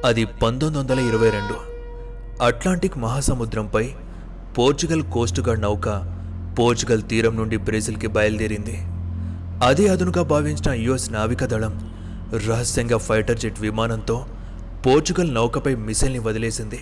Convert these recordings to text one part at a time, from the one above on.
అది పంతొమ్మిది వందల ఇరవై రెండు అట్లాంటిక్ మహాసముద్రంపై పోర్చుగల్ కోస్ట్ గార్డ్ నౌక పోర్చుగల్ తీరం నుండి బ్రెజిల్కి బయలుదేరింది అదే అదునుగా భావించిన యుఎస్ నావికా దళం రహస్యంగా ఫైటర్ జెట్ విమానంతో పోర్చుగల్ నౌకపై మిసైల్ని వదిలేసింది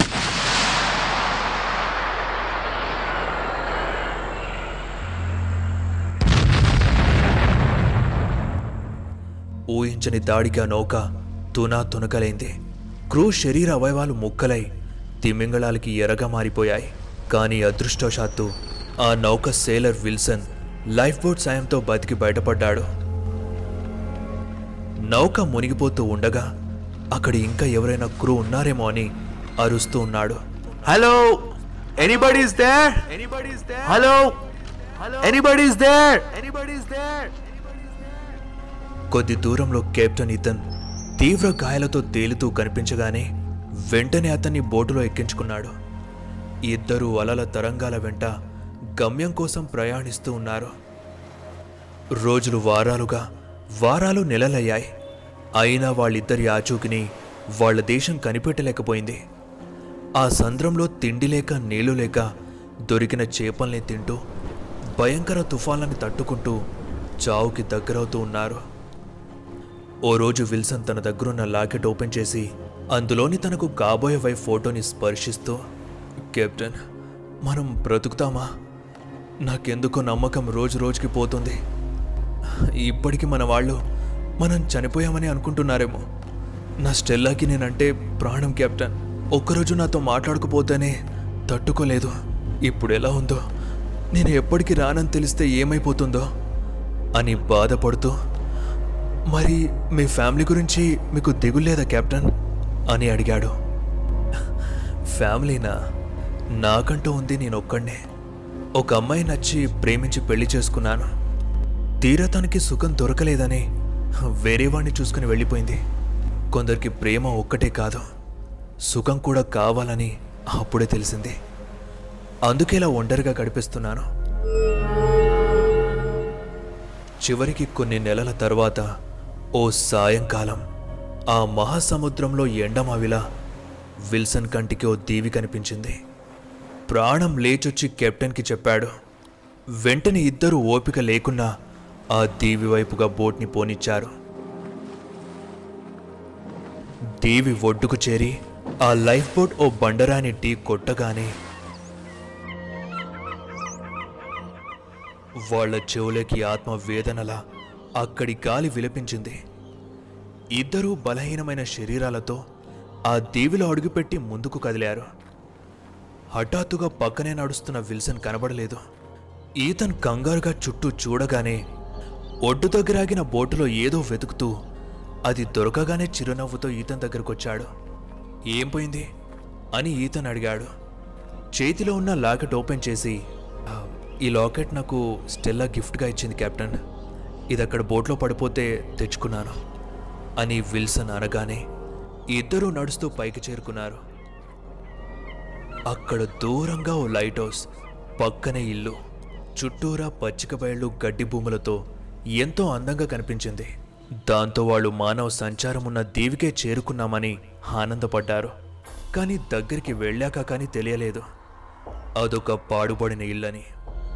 ఊహించని దాడికి ఆ నౌక తునా తునకలైంది క్రూ శరీర అవయవాలు ముక్కలై తిమింగళాలకి ఎరగా మారిపోయాయి కానీ అదృష్టవశాత్తు ఆ నౌక సేలర్ విల్సన్ లైఫ్ బోట్ సాయంతో బతికి బయటపడ్డాడు నౌక మునిగిపోతూ ఉండగా అక్కడ ఇంకా ఎవరైనా క్రూ ఉన్నారేమో అని అరుస్తూ ఉన్నాడు hello anybody's there anybody's there hello anybody's there anybody's there కొద్ది దూరంలో కెప్టెన్ ఇతన్ తీవ్ర గాయాలతో తేలుతూ కనిపించగానే వెంటనే అతన్ని బోటులో ఎక్కించుకున్నాడు ఇద్దరు అలల తరంగాల వెంట గమ్యం కోసం ప్రయాణిస్తూ ఉన్నారు రోజులు వారాలుగా వారాలు నెలలయ్యాయి అయినా వాళ్ళిద్దరి ఆచూకిని వాళ్ళ దేశం కనిపెట్టలేకపోయింది ఆ సంద్రంలో తిండి లేక నీళ్లు లేక దొరికిన చేపల్ని తింటూ భయంకర తుఫాన్లని తట్టుకుంటూ చావుకి దగ్గరవుతూ ఉన్నారు ఓ రోజు విల్సన్ తన దగ్గరున్న లాకెట్ ఓపెన్ చేసి అందులోని తనకు కాబోయే వైఫ్ ఫోటోని స్పర్శిస్తూ కెప్టెన్ మనం బ్రతుకుతామా నాకెందుకో నమ్మకం రోజు రోజుకి పోతుంది ఇప్పటికి మన వాళ్ళు మనం చనిపోయామని అనుకుంటున్నారేమో నా స్టెల్లాకి నేనంటే ప్రాణం కెప్టెన్ ఒక్కరోజు నాతో మాట్లాడకపోతేనే తట్టుకోలేదు ఇప్పుడు ఎలా ఉందో నేను ఎప్పటికి రానని తెలిస్తే ఏమైపోతుందో అని బాధపడుతూ మరి మీ ఫ్యామిలీ గురించి మీకు దిగులేదా కెప్టెన్ అని అడిగాడు ఫ్యామిలీనా నాకంటూ ఉంది నేను ఒక్కడే ఒక అమ్మాయి నచ్చి ప్రేమించి పెళ్లి చేసుకున్నాను తీరా తనకి సుఖం దొరకలేదని వేరే వాడిని చూసుకుని వెళ్ళిపోయింది కొందరికి ప్రేమ ఒక్కటే కాదు సుఖం కూడా కావాలని అప్పుడే తెలిసింది అందుకే ఇలా ఒంటరిగా గడిపిస్తున్నాను చివరికి కొన్ని నెలల తర్వాత ఓ సాయంకాలం ఆ మహాసముద్రంలో ఎండమావిలా విల్సన్ కంటికి ఓ దీవి కనిపించింది ప్రాణం లేచొచ్చి కెప్టెన్కి చెప్పాడు వెంటనే ఇద్దరు ఓపిక లేకున్నా ఆ దీవి వైపుగా బోట్ని పోనిచ్చారు దీవి ఒడ్డుకు చేరి ఆ లైఫ్ బోట్ ఓ బండరాని ఢీ కొట్టగానే వాళ్ళ చెవులకి ఆత్మ వేదనలా అక్కడి గాలి విలపించింది ఇద్దరూ బలహీనమైన శరీరాలతో ఆ దీవిలో అడుగుపెట్టి ముందుకు కదిలారు హఠాత్తుగా పక్కనే నడుస్తున్న విల్సన్ కనబడలేదు ఈతన్ కంగారుగా చుట్టూ చూడగానే ఒడ్డు దగ్గరాగిన బోటులో ఏదో వెతుకుతూ అది దొరకగానే చిరునవ్వుతో ఈతన్ దగ్గరకొచ్చాడు ఏం పోయింది అని ఈతన్ అడిగాడు చేతిలో ఉన్న లాకెట్ ఓపెన్ చేసి "ఆ, ఈ లాకెట్ నాకు స్టెల్లా గిఫ్ట్గా ఇచ్చింది కెప్టెన్ ఇది అక్కడ బోట్లో పడిపోతే తెచ్చుకున్నాను అని విల్సన్ అనగానే ఇద్దరూ నడుస్తూ పైకి చేరుకున్నారు అక్కడ దూరంగా ఓ లైట్ హౌస్ పక్కనే ఇల్లు చుట్టూరా పచ్చిక బయళ్ళు గడ్డి భూములతో ఎంతో అందంగా కనిపించింది దాంతో వాళ్ళు మానవ సంచారం ఉన్న దీవికే చేరుకున్నామని ఆనందపడ్డారు కానీ దగ్గరికి వెళ్ళాక కానీ తెలియలేదు అదొక పాడుబడిన ఇల్లని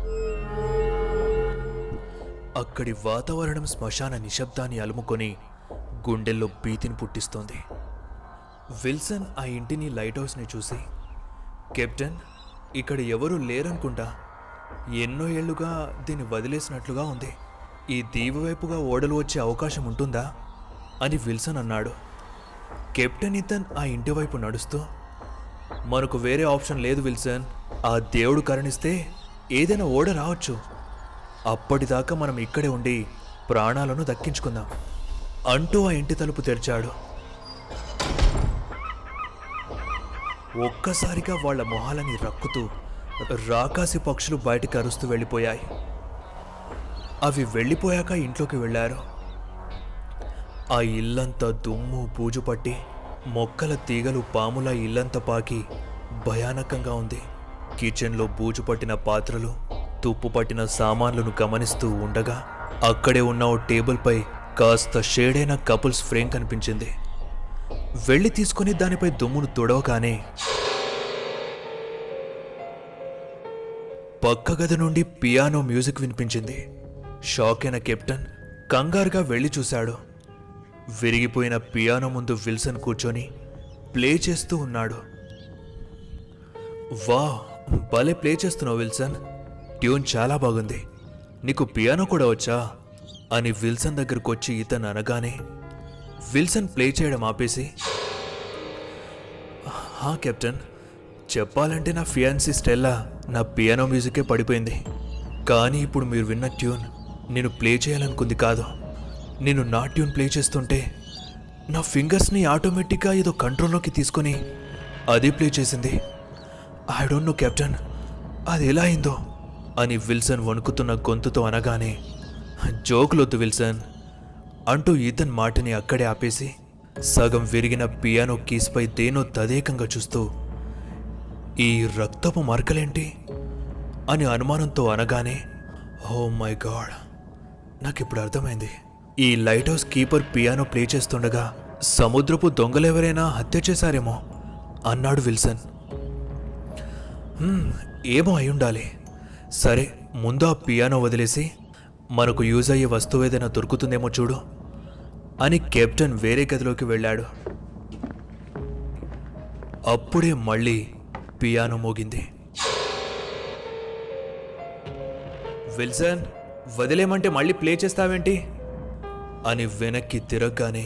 అక్కడి వాతావరణం శ్మశాన నిశ్శబ్దాన్ని అలుముకొని గుండెల్లో భీతిని పుట్టిస్తోంది విల్సన్ ఆ ఇంటిని లైట్ హౌస్ని చూసి కెప్టెన్ ఇక్కడ ఎవరూ లేరనుకుంటా ఎన్నో ఏళ్లుగా దీన్ని వదిలేసినట్లుగా ఉంది ఈ దీవి వైపుగా ఓడలు వచ్చే అవకాశం ఉంటుందా అని విల్సన్ అన్నాడు కెప్టెన్ ఇతన్ ఆ ఇంటి వైపు నడుస్తూ మనకు వేరే ఆప్షన్ లేదు విల్సన్ ఆ దేవుడు కరుణిస్తే ఏదైనా ఓడ రావచ్చు అప్పటిదాకా మనం ఇక్కడే ఉండి ప్రాణాలను దక్కించుకుందాం అంటూ ఆ ఇంటి తలుపు తెరిచాడు ఒక్కసారిగా వాళ్ళ మొహాలని రక్కుతూ రాకాసి పక్షులు బయటికి అరుస్తూ వెళ్ళిపోయాయి అవి వెళ్ళిపోయాక ఇంట్లోకి వెళ్ళారు ఆ ఇల్లంతా దుమ్ము బూజు పట్టి మొక్కల తీగలు పాముల ఇల్లంతా పాకి భయానకంగా ఉంది కిచెన్లో బూజు పట్టిన పాత్రలు తుప్పు పట్టిన సామాన్లను గమనిస్తూ ఉండగా అక్కడే ఉన్న ఓ టేబుల్పై కాస్త షేడైన కపుల్స్ ఫ్రేమ్ కనిపించింది వెళ్ళి తీసుకుని దానిపై దుమ్మును తుడవగానే పక్క గది నుండి పియానో మ్యూజిక్ వినిపించింది షాక్ అయిన కెప్టెన్ కంగారుగా వెళ్ళి చూశాడు విరిగిపోయిన పియానో ముందు విల్సన్ కూర్చొని ప్లే చేస్తూ ఉన్నాడు వా భలే ప్లే చేస్తున్నావు విల్సన్ ట్యూన్ చాలా బాగుంది నీకు పియానో కూడా వచ్చా అని విల్సన్ దగ్గరకు వచ్చి ఇతను అనగానే విల్సన్ ప్లే చేయడం ఆపేసి హా కెప్టెన్ చెప్పాలంటే నా ఫియాన్సీ స్టెల్లా నా పియానో మ్యూజికే పడిపోయింది కానీ ఇప్పుడు మీరు విన్న ట్యూన్ నేను ప్లే చేయాలనుకుంది కాదు నేను నా ట్యూన్ ప్లే చేస్తుంటే నా ఫింగర్స్ని ఆటోమేటిక్గా ఏదో కంట్రోల్లోకి తీసుకొని అది ప్లే చేసింది ఐ డోంట్ నో కెప్టెన్ అది ఎలా అయిందో అని విల్సన్ వణుకుతున్న గొంతుతో అనగానే జోకులొద్దు విల్సన్ అంటూ ఈతన్ మాటని అక్కడే ఆపేసి సగం విరిగిన పియానో కీస్పై దేనో తదేకంగా చూస్తూ ఈ రక్తపు మరకలేంటి అని అనుమానంతో అనగానే ఓ మై గాడ్ నాకిప్పుడు అర్థమైంది ఈ lighthouse keeper piano play చేస్తుండగా సముద్రపు దొంగలెవరైనా హత్య చేశారేమో అన్నాడు విల్సన్ "హ్మ్, ఏమో అయి ఉండాలి సరే ముందు ఆ పియానో వదిలేసి మనకు యూజ్ అయ్యే వస్తువు ఏదైనా దొరుకుతుందేమో చూడు అని కెప్టెన్ వేరే గదిలోకి వెళ్ళాడు అప్పుడే మళ్ళీ పియానో మోగింది విల్సన్ వదిలేమంటే మళ్ళీ ప్లే చేస్తావేంటి అని వెనక్కి తిరగగానే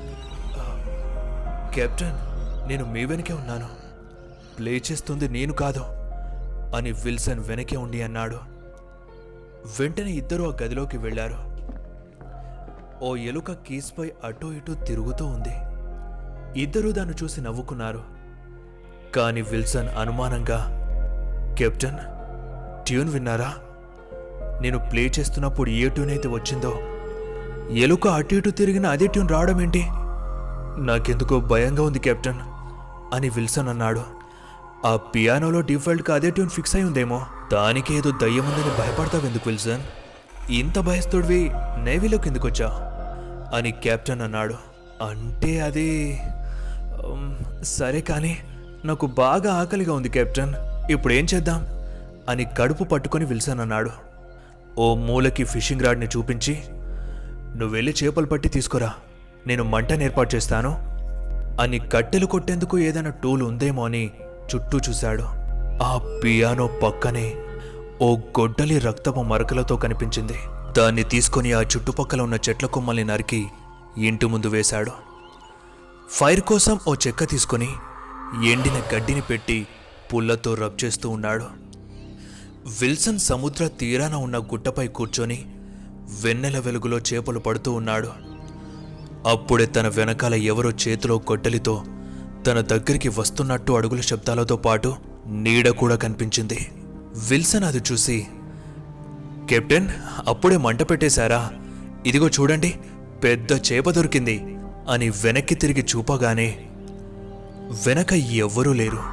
కెప్టెన్ నేను మీ వెనకే ఉన్నాను ప్లే చేస్తుంది నేను కాదు అని విల్సన్ వెనకే ఉండి అన్నాడు వెంటనే ఇద్దరు ఆ గదిలోకి వెళ్ళారు ఓ ఎలుక కీస్పై అటూ ఇటూ తిరుగుతూ ఉంది ఇద్దరూ దాన్ని చూసి నవ్వుకున్నారు కానీ విల్సన్ అనుమానంగా కెప్టెన్ ట్యూన్ విన్నారా నేను ప్లే చేస్తున్నప్పుడు ఏ ట్యూన్ అయితే వచ్చిందో ఎలుక అటు ఇటు తిరిగిన అదే ట్యూన్ రావడం ఏంటి నాకెందుకో భయంగా ఉంది కెప్టెన్ అని విల్సన్ అన్నాడు ఆ పియానోలో డిఫాల్ట్గా అదే ట్యూన్ ఫిక్స్ అయి ఉందేమో దానికి ఏదో దయ్యం ఉందని భయపడతావు ఎందుకు విల్సన్ ఇంత భయస్తుడివి నేవీలోకి ఎందుకు వచ్చా అని కెప్టెన్ అన్నాడు అంటే అది ఉమ్, సరే కానీ నాకు బాగా ఆకలిగా ఉంది కెప్టెన్ ఇప్పుడు ఏం చేద్దాం అని కడుపు పట్టుకొని విల్సన్ అన్నాడు ఓ మూలకి ఫిషింగ్ రాడ్ని చూపించి నువ్వు వెళ్ళి చేపలు పట్టి తీసుకురా నేను మంటను ఏర్పాటు చేస్తాను అని కట్టెలు కొట్టేందుకు ఏదైనా టూల్ ఉందేమో అని చుట్టూ చూశాడు ఆ పియానో పక్కనే ఓ గొడ్డలి రక్తపు మరకలతో కనిపించింది దాన్ని తీసుకొని ఆ చుట్టుపక్కల ఉన్న చెట్ల కొమ్మల్ని నరికి ఇంటి ముందు వేశాడు ఫైర్ కోసం ఓ చెక్క తీసుకొని ఎండిన గడ్డిని పెట్టి పుల్లతో రబ్ చేస్తూ ఉన్నాడు విల్సన్ సముద్ర తీరాన ఉన్న గుట్టపై కూర్చొని వెన్నెల వెలుగులో చేపలు పడుతూ ఉన్నాడు అప్పుడే తన వెనకాల ఎవరో చేతిలో గొడ్డలితో తన దగ్గరికి వస్తున్నట్టు అడుగుల శబ్దాలతో పాటు నీడ కూడా కనిపించింది విల్సన్ అది చూసి కెప్టెన్ అప్పుడే మంట పెట్టేశారా ఇదిగో చూడండి పెద్ద చేప దొరికింది అని వెనక్కి తిరిగి చూపగానే వెనక ఎవ్వరూ లేరు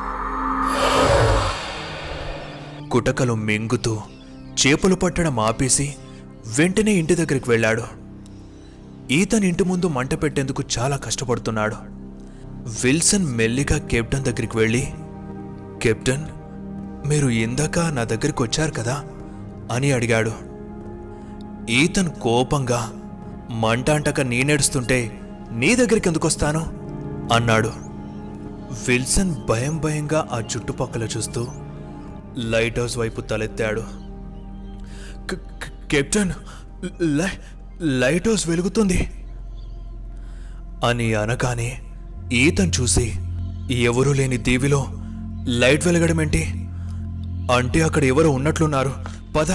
కుటకలు మెంగుతూ చేపలు పట్టడం ఆపేసి వెంటనే ఇంటి దగ్గరికి వెళ్ళాడు ఈతన్ ఇంటి ముందు మంట పెట్టేందుకు చాలా కష్టపడుతున్నాడు విల్సన్ మెల్లిగా కెప్టెన్ దగ్గరికి వెళ్ళి కెప్టెన్ మీరు ఇందాక నా దగ్గరికి వచ్చారు కదా అని అడిగాడు ఈతన్ కోపంగా మంట అంటక నేనెడుస్తుంటే నీ దగ్గరికి ఎందుకు వస్తాను అన్నాడు విల్సన్ భయం భయంగా ఆ చుట్టుపక్కల చూస్తూ లైట్ హౌస్ వైపు తలెత్తాడు "క- క- కెప్టెన్ లై లైట్ హౌస్ వెలుగుతుంది అని అనగానే ఈతను చూసి ఎవరూ లేని దీవిలో లైట్ వెలగడం ఏంటి అంటే అక్కడ ఎవరో ఉన్నట్లున్నారు పద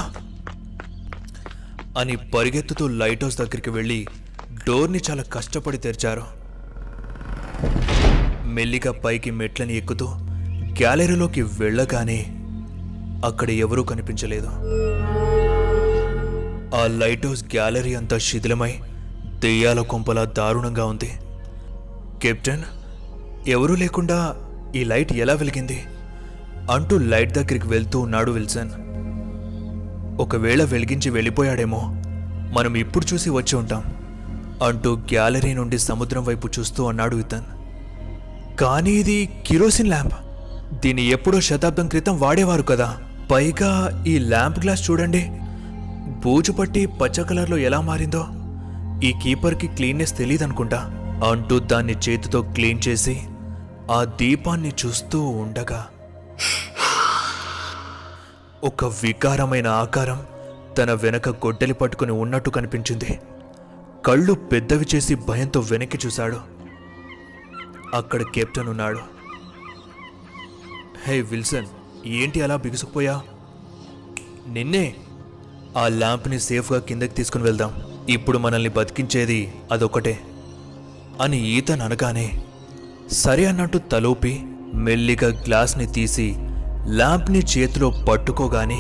అని పరిగెత్తుతూ లైట్ హౌస్ దగ్గరికి వెళ్ళి డోర్ని చాలా కష్టపడి తెరిచారు మెల్లిగా పైకి మెట్లని ఎక్కుతూ గ్యాలరీలోకి వెళ్ళగానే అక్కడ ఎవరూ కనిపించలేదు ఆ లైట్ హౌస్ గ్యాలరీ అంతా శిథిలమై దెయ్యాల కొంపలా దారుణంగా ఉంది కెప్టెన్ ఎవరూ లేకుండా ఈ లైట్ ఎలా వెలిగింది అంటూ లైట్ దగ్గరికి వెళ్తూ ఉన్నాడు విల్సన్ ఒకవేళ వెలిగించి వెళ్ళిపోయాడేమో మనం ఇప్పుడు చూసి వచ్చి ఉంటాం అంటూ గ్యాలరీ నుండి సముద్రం వైపు చూస్తూ అన్నాడు ఇతన్ కానీ ఇది కిరోసిన్ ల్యాంప్ దీన్ని ఎప్పుడో శతాబ్దం క్రితం వాడేవారు కదా పైగా ఈ ల్యాంప్ గ్లాస్ చూడండి బూజు పట్టి పచ్చ కలర్లో ఎలా మారిందో ఈ కీపర్కి క్లీన్నెస్ తెలియదనుకుంటా అంటూ దాన్ని చేతితో క్లీన్ చేసి ఆ దీపాన్ని చూస్తూ ఉండగా ఒక వికారమైన ఆకారం తన వెనక గొడ్డలి పట్టుకుని ఉన్నట్టు కనిపించింది కళ్ళు పెద్దవి చేసి భయంతో వెనక్కి చూశాడు అక్కడ కెప్టెన్ ఉన్నాడు హే విల్సన్ ఏంటి అలా బిగుసుకుపోయా నిన్నే ఆ ల్యాంప్ని సేఫ్గా కిందకి తీసుకుని వెళ్దాం ఇప్పుడు మనల్ని బతికించేది అదొకటే అని ఈతన్ అనగానే సరే అన్నట్టు తలూపి మెల్లిగా గ్లాస్ని తీసి ల్యాంప్ని చేతిలో పట్టుకోగానే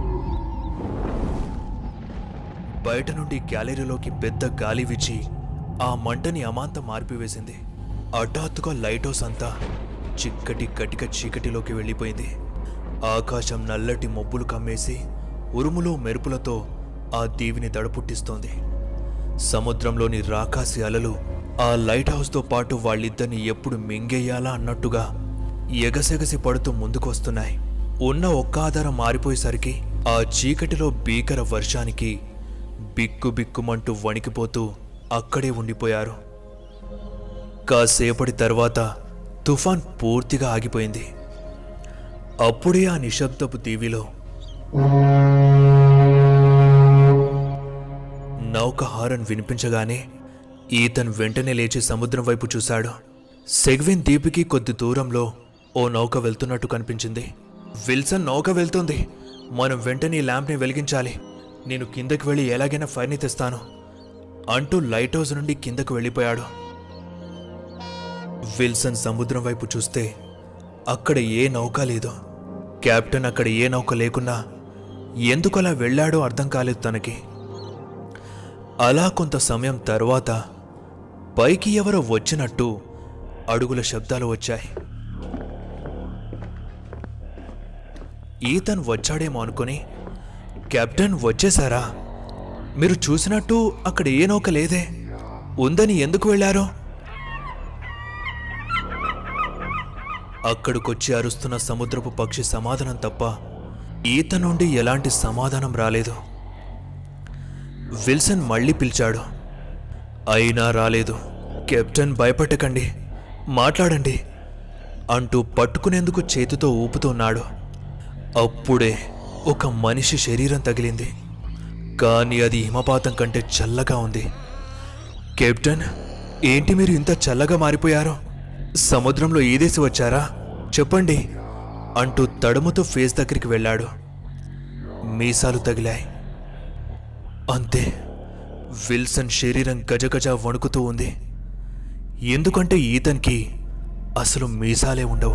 బయట నుండి గ్యాలరీలోకి పెద్ద గాలి విచ్చి ఆ మంటని అమాంతం మార్పివేసింది హఠాత్తుగా లైట్ హౌస్ అంతా చిక్కటి కటిక చీకటిలోకి వెళ్ళిపోయింది ఆకాశం నల్లటి మబ్బులు కమ్మేసి ఉరుములు మెరుపులతో ఆ దీవిని దడపుట్టిస్తోంది సముద్రంలోని రాకాసి అలలు ఆ లైట్ హౌస్తో పాటు వాళ్ళిద్దరిని ఎప్పుడు మింగేయాలా అన్నట్టుగా ఎగసెగసి పడుతూ ముందుకొస్తున్నాయి ఉన్న ఒక్క ఆధారం మారిపోయేసరికి ఆ చీకటిలో భీకర వర్షానికి బిక్కు బిక్కుమంటూ వణికిపోతూ అక్కడే ఉండిపోయారు కాసేపటి తర్వాత తుఫాన్ పూర్తిగా ఆగిపోయింది అప్పుడే ఆ నిశ్శబ్దపు దీవిలో నౌక హారన్ వినిపించగానే ఈతన్ వెంటనే లేచి సముద్రం వైపు చూశాడు సెగ్విన్ దీపికి కొద్ది దూరంలో ఓ నౌక వెళ్తున్నట్టు కనిపించింది విల్సన్ నౌక వెళ్తుంది మనం వెంటనే ఈ ల్యాంప్ని వెలిగించాలి నేను కిందకి వెళ్ళి ఎలాగైనా ఫైర్ని తెస్తాను అంటూ లైట్ హౌస్ నుండి కిందకు వెళ్ళిపోయాడు విల్సన్ సముద్రం వైపు చూస్తే అక్కడ ఏ నౌక లేదు కెప్టెన్ అక్కడ ఏ నౌక లేకున్నా ఎందుకు అలా వెళ్ళాడో అర్థం కాలేదు తనకి అలా కొంత సమయం తర్వాత పైకి ఎవరో వచ్చినట్టు అడుగుల శబ్దాలు వచ్చాయి ఈతన్ వచ్చాడేమో అనుకుని కెప్టెన్ వచ్చేశారా మీరు చూసినట్టు అక్కడ ఏ నౌక లేదే ఉందని ఎందుకు వెళ్ళారో అక్కడికొచ్చి అరుస్తున్న సముద్రపు పక్షి సమాధానం తప్ప ఈత నుండి ఎలాంటి సమాధానం రాలేదు విల్సన్ మళ్ళీ పిలిచాడు అయినా రాలేదు కెప్టెన్ భయపడకండి మాట్లాడండి అంటూ పట్టుకునేందుకు చేతితో ఊపుతున్నాడు అప్పుడే ఒక మనిషి శరీరం తగిలింది కానీ అది హిమపాతం కంటే చల్లగా ఉంది కెప్టెన్ ఏంటి మీరు ఇంత చల్లగా మారిపోయారు సముద్రంలో ఈదేసి వచ్చారా చెప్పండి అంటూ తడుముతో ఫేస్ దగ్గరికి వెళ్ళాడు మీసాలు తగిలాయి అంతే విల్సన్ శరీరం గజగజ వణుకుతూ ఉంది ఎందుకంటే ఈతన్కి అసలు మీసాలే ఉండవు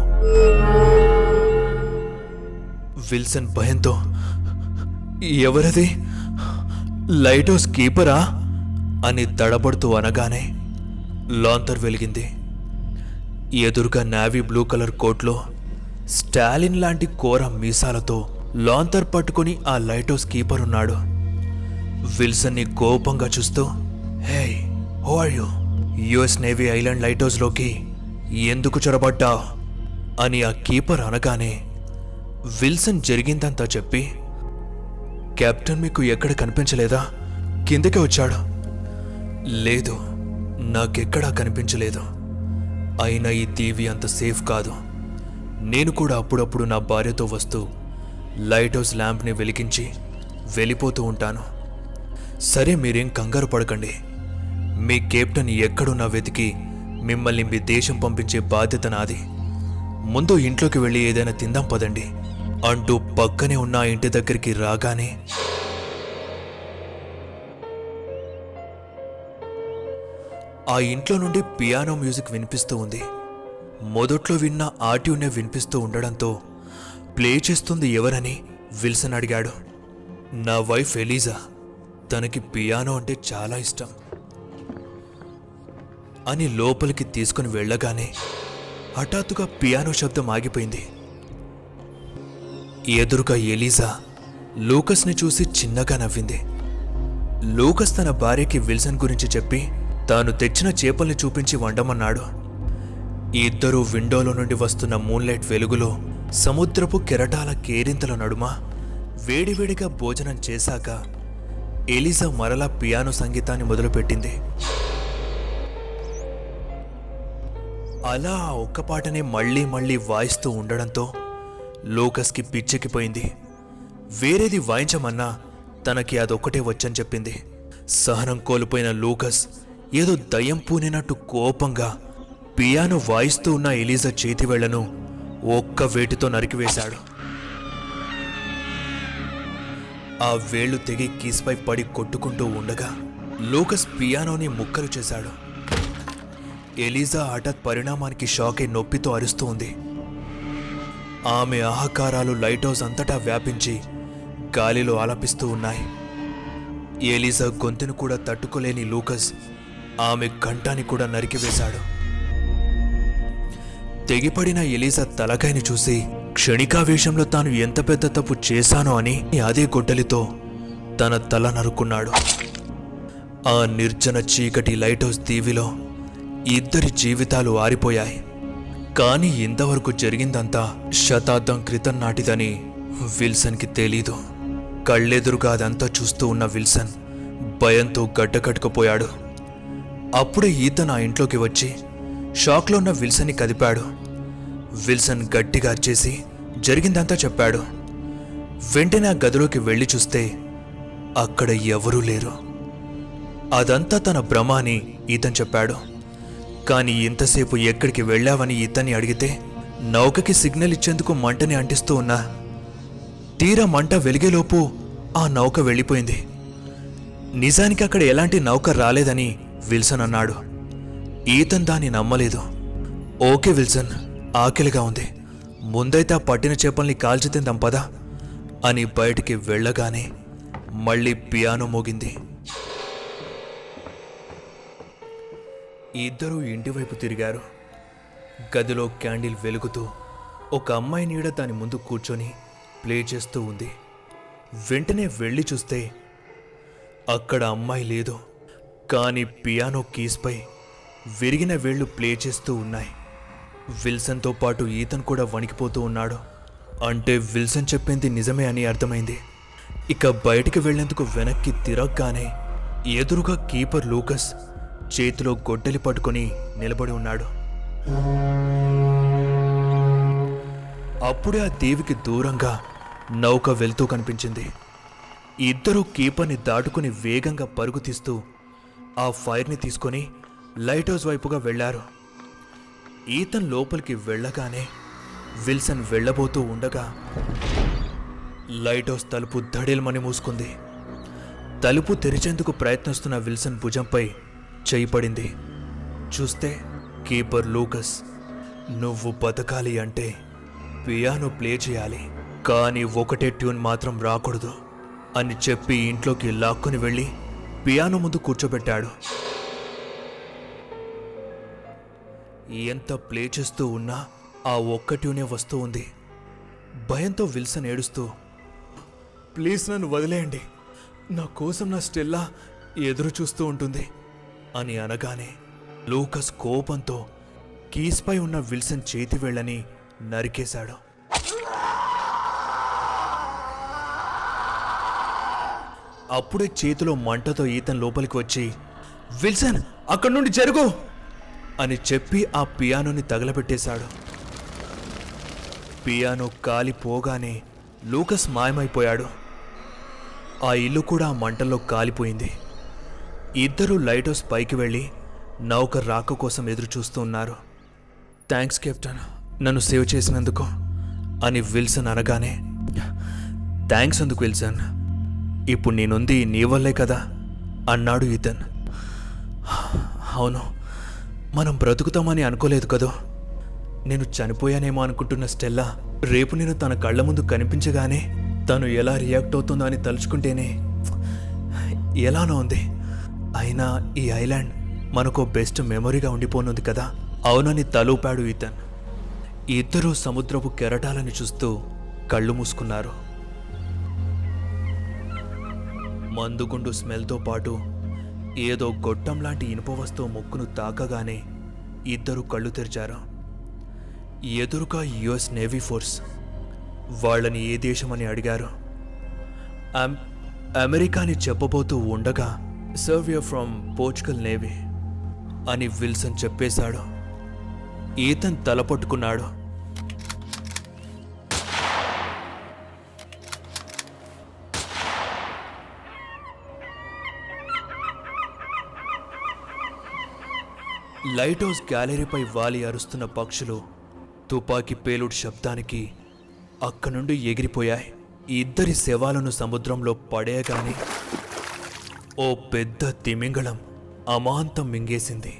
విల్సన్ భయంతో ఎవరది లైట్ హౌస్ కీపరా అని తడబడుతూ అనగానే లాంతర్ వెలిగింది ఎదురుగా నావీ బ్లూ కలర్ కోట్లో స్టాలిన్ లాంటి కోర మీసాలతో లాంతర్ పట్టుకుని ఆ లైట్ హౌస్ కీపర్ ఉన్నాడు విల్సన్ని కోపంగా చూస్తూ hey who are you US navy island light హౌస్లోకి ఎందుకు చొరబడ్డావు అని ఆ కీపర్ అనగానే విల్సన్ జరిగిందంతా చెప్పి కెప్టెన్ మీకు ఎక్కడ కనిపించలేదా కిందకే వచ్చాడు లేదు నాకెక్కడా కనిపించలేదు అయినా ఈ టీవీ అంత సేఫ్ కాదు నేను కూడా అప్పుడప్పుడు నా భార్యతో వస్తూ లైట్ హౌస్ ల్యాంప్ని వెలిగించి వెళ్ళిపోతూ ఉంటాను సరే మీరేం కంగారు పడకండి మీ కెప్టెన్ ఎక్కడున్నా వెతికి మిమ్మల్ని మీ దేశం పంపించే బాధ్యత నాది ముందు ఇంట్లోకి వెళ్ళి ఏదైనా తిందాం పదండి అంటూ పక్కనే ఉన్న ఆ ఇంటి దగ్గరికి రాగానే ఆ ఇంట్లో నుండి పియానో మ్యూజిక్ వినిపిస్తూ ఉంది మొదట్లో విన్న ఆ ట్యూనే వినిపిస్తూ ఉండడంతో ప్లే చేస్తుంది ఎవరని విల్సన్ అడిగాడు నా వైఫ్ ఎలీజా తనకి పియానో అంటే చాలా ఇష్టం అని లోపలికి తీసుకుని వెళ్ళగానే హఠాత్తుగా పియానో శబ్దం ఆగిపోయింది ఎదురుగా ఎలీజా లూకస్ని చూసి చిన్నగా నవ్వింది లూకస్ తన భార్యకి విల్సన్ గురించి చెప్పి తాను తెచ్చిన చేపల్ని చూపించి వండమన్నాడు ఇద్దరూ విండోలో నుండి వస్తున్న మూన్లైట్ వెలుగులో సముద్రపు కెరటాల కేరింతల నడుమ వేడివేడిగా భోజనం చేశాక ఎలిజా మరలా పియానో సంగీతాన్ని మొదలుపెట్టింది అలా ఆ ఒక్క పాటనే మళ్ళీ మళ్ళీ వాయిస్తూ ఉండడంతో లోకస్కి పిచ్చెక్కిపోయింది వేరేది వాయించమన్నా తనకి అదొక్కటే వచ్చని చెప్పింది సహనం కోల్పోయిన లూకస్ ఏదో దయ్యం పూనినట్టు కోపంగా పియానో వాయిస్తూ ఉన్న ఎలిజా చేతివేళ్లను ఒక్క వేటితో నరికివేశాడు ఆ వేళ్లు తెగి కీస్పై పడి కొట్టుకుంటూ ఉండగా లూకస్ పియానోని ముక్కలు చేశాడు ఎలిజా హఠాత్ పరిణామానికి షాక్ అయి నొప్పితో అరుస్తూ ఉంది ఆమె ఆహాకారాలు లైట్ హౌస్ అంతటా వ్యాపించి గాలిలో ఆలపిస్తూ ఉన్నాయి ఎలిజా గొంతును కూడా తట్టుకోలేని లూకస్ ఆమె కంఠాన్ని కూడా నరికివేశాడు తెగిపడిన ఎలిజా తలకాయని చూసి క్షణికావేశంలో తాను ఎంత పెద్ద తప్పు చేశానో అని అదే గొడ్డలితో తన తల నరుక్కున్నాడు ఆ నిర్జన చీకటి లైట్ హౌస్ దీవిలో ఇద్దరి జీవితాలు ఆరిపోయాయి కానీ ఇంతవరకు జరిగిందంతా శతాబ్దం క్రితం నాటిదని విల్సన్కి తెలీదు కళ్ళెదురుగా అదంతా చూస్తూ ఉన్న విల్సన్ భయంతో గడ్డకట్టుకుపోయాడు అప్పుడే ఈతన్ ఆ ఇంట్లోకి వచ్చి షాక్లో ఉన్న విల్సన్ని కదిపాడు విల్సన్ గట్టిగా అరిచేసి జరిగిందంతా చెప్పాడు వెంటనే ఆ గదిలోకి వెళ్ళి చూస్తే అక్కడ ఎవరూ లేరు అదంతా తన భ్రమ అని ఈతన్ చెప్పాడు కానీ ఇంతసేపు ఎక్కడికి వెళ్ళావని ఇతన్ని అడిగితే నౌకకి సిగ్నల్ ఇచ్చేందుకు మంటని అంటిస్తూ ఉన్నా తీరా మంట వెలిగేలోపు ఆ నౌక వెళ్ళిపోయింది నిజానికి అక్కడ ఎలాంటి నౌక రాలేదని విల్సన్ అన్నాడు ఈతన్ దాన్ని నమ్మలేదు ఓకే విల్సన్ ఆకలిగా ఉంది ముందైతే ఆ పట్టిన చేపల్ని కాల్చి తిందాం పదా అని బయటికి వెళ్ళగానే మళ్ళీ పియానో మోగింది ఇద్దరూ ఇంటివైపు తిరిగారు గదిలో క్యాండిల్ వెలుగుతూ ఒక అమ్మాయి నీడ దాని ముందు కూర్చొని ప్లే చేస్తూ ఉంది వెంటనే వెళ్ళి చూస్తే అక్కడ అమ్మాయి లేదు కానీ పియానో కీస్పై విరిగిన వేళ్ళు ప్లే చేస్తూ ఉన్నాయి విల్సన్తో పాటు ఈతన్ కూడా వణికిపోతూ ఉన్నాడు అంటే విల్సన్ చెప్పింది నిజమే అని అర్థమైంది ఇక బయటికి వెళ్లేందుకు వెనక్కి తిరగగానే ఎదురుగా కీపర్ లూకస్ చేతిలో గొడ్డలి పట్టుకొని నిలబడి ఉన్నాడు అప్పుడే ఆ దీవికి దూరంగా నౌక వెళ్తూ కనిపించింది ఇద్దరూ కీపర్ని దాటుకుని వేగంగా పరుగు తీస్తూ ఆ ఫైర్ని తీసుకొని లైట్ హౌస్ వైపుగా వెళ్లారు ఈతన్ లోపలికి వెళ్ళగానే విల్సన్ వెళ్ళబోతూ ఉండగా లైట్ హౌస్ తలుపు దడేల్మని మూసుకుంది తలుపు తెరిచేందుకు ప్రయత్నిస్తున్న విల్సన్ భుజంపై చేయి పడింది చూస్తే కీపర్ లూకస్ నువ్వు బతకాలి అంటే పియానో ప్లే చేయాలి కానీ ఒకటే ట్యూన్ మాత్రం రాకూడదు అని చెప్పి ఇంట్లోకి లాక్కుని వెళ్ళి పియానో ముందు కూర్చోబెట్టాడు ఎంత ప్లే చేస్తూ ఉన్నా ఆ ఒక్క ట్యూనే వస్తూ ఉంది భయంతో విల్సన్ ఏడుస్తూ ప్లీజ్ నన్ను వదిలేయండి నా కోసం నా స్టెల్లా ఎదురు చూస్తూ ఉంటుంది అని అనగానే లూకస్ కోపంతో కీస్పై ఉన్న విల్సన్ చేతి వేళ్ళని నరికేశాడు అప్పుడే చేతిలో మంటతో ఈతన్ లోపలికి వచ్చి విల్సన్ అక్కడి నుండి జరుగు అని చెప్పి ఆ పియానోని తగలబెట్టేశాడు పియానో కాలిపోగానే లూకస్ మాయమైపోయాడు ఆ ఇల్లు కూడా ఆ మంటల్లో కాలిపోయింది ఇద్దరూ లైట్ హౌస్ పైకి వెళ్ళి నౌక రాక కోసం ఎదురు చూస్తూ ఉన్నారు థ్యాంక్స్ కెప్టెన్ నన్ను సేవ్ చేసినందుకు అని విల్సన్ అనగానే థ్యాంక్స్ ఎందుకు విల్సన్ ఇప్పుడు నేనుంది నీ వల్లే కదా అన్నాడు ఇతన్ అవును మనం బ్రతుకుతామని అనుకోలేదు కదో నేను చనిపోయానేమో అనుకుంటున్న స్టెల్లా రేపు నేను తన కళ్ళ ముందు కనిపించగానే తను ఎలా రియాక్ట్ అవుతుందో అని తలుచుకుంటేనే ఎలానో ఉంది అయినా ఈ ఐలాండ్ మనకు బెస్ట్ మెమొరీగా ఉండిపోనుంది కదా అవునని తలూపాడు ఇతన్ ఇద్దరూ సముద్రపు కెరటాలని చూస్తూ కళ్ళు మూసుకున్నారు మందుగుండు స్మెల్తో పాటు ఏదో గొట్టం లాంటి ఇనుప వస్తువు ముక్కును తాకగానే ఇద్దరు కళ్ళు తెరిచారు ఎదురుగా యుఎస్ నేవీ ఫోర్స్ వాళ్ళని ఏ దేశమని అడిగారు అమ్- అమెరికాని చెప్పబోతూ ఉండగా సర్వియర్ ఫ్రమ్ పోర్చుగల్ నేవీ అని విల్సన్ చెప్పేశాడు ఈతన్ తల పట్టుకున్నాడు లైట్ హౌస్ గ్యాలరీపై వాలి అరుస్తున్న పక్షులు తుపాకీ పేలుడు శబ్దానికి అక్కడి నుండి ఎగిరిపోయాయి ఈ ఇద్దరి శవాలను సముద్రంలో పడేయగానే ఓ పెద్ద తిమింగళం అమాంతం మింగేసింది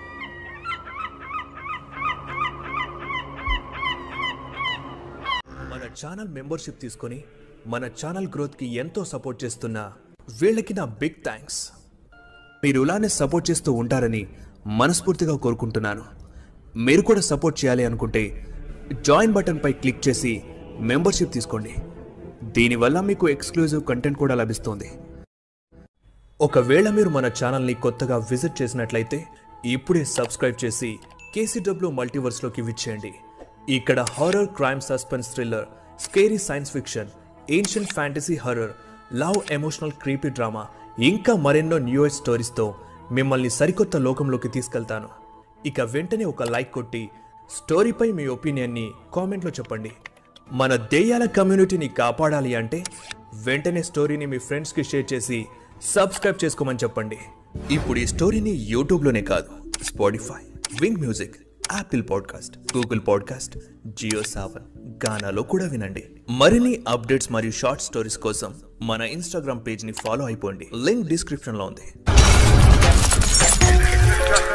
మన ఛానల్ మెంబర్షిప్ తీసుకొని మన ఛానల్ గ్రోత్కి ఎంతో సపోర్ట్ చేస్తున్న వీళ్ళకి నా బిగ్ థ్యాంక్స్ మీరు ఇలానే సపోర్ట్ చేస్తూ ఉంటారని మనస్ఫూర్తిగా కోరుకుంటున్నాను మీరు కూడా సపోర్ట్ చేయాలి అనుకుంటే జాయిన్ బటన్పై క్లిక్ చేసి మెంబర్షిప్ తీసుకోండి దీనివల్ల మీకు ఎక్స్క్లూజివ్ కంటెంట్ కూడా లభిస్తుంది ఒకవేళ మీరు మన ఛానల్ని కొత్తగా విజిట్ చేసినట్లయితే ఇప్పుడే సబ్స్క్రైబ్ చేసి కేసీడబ్ల్యూ మల్టీవర్స్లోకి విచ్చేయండి ఇక్కడ horror crime suspense thriller scary science fiction ancient fantasy horror love emotional creepy drama ఇంకా మరెన్నో న్యూయర్ స్టోరీస్తో మిమ్మల్ని సరికొత్త లోకంలోకి తీసుకెళ్తాను ఇక వెంటనే ఒక లైక్ కొట్టి స్టోరీపై మీ ఒపీనియన్ని కామెంట్లో చెప్పండి మన దెయ్యాల కమ్యూనిటీని కాపాడాలి అంటే వెంటనే స్టోరీని మీ ఫ్రెండ్స్కి షేర్ చేసి సబ్స్క్రైబ్ చేసుకోమని చెప్పండి ఇప్పుడు ఈ స్టోరీని యూట్యూబ్లోనే కాదు Spotify Wynk music Apple podcast Google podcast Jio Saavn గానాలో కూడా వినండి మరిన్ని అప్డేట్స్ మరియు షార్ట్ స్టోరీస్ కోసం మన ఇన్స్టాగ్రామ్ పేజ్ని ఫాలో అయిపోండి లింక్ డిస్క్రిప్షన్లో ఉంది Just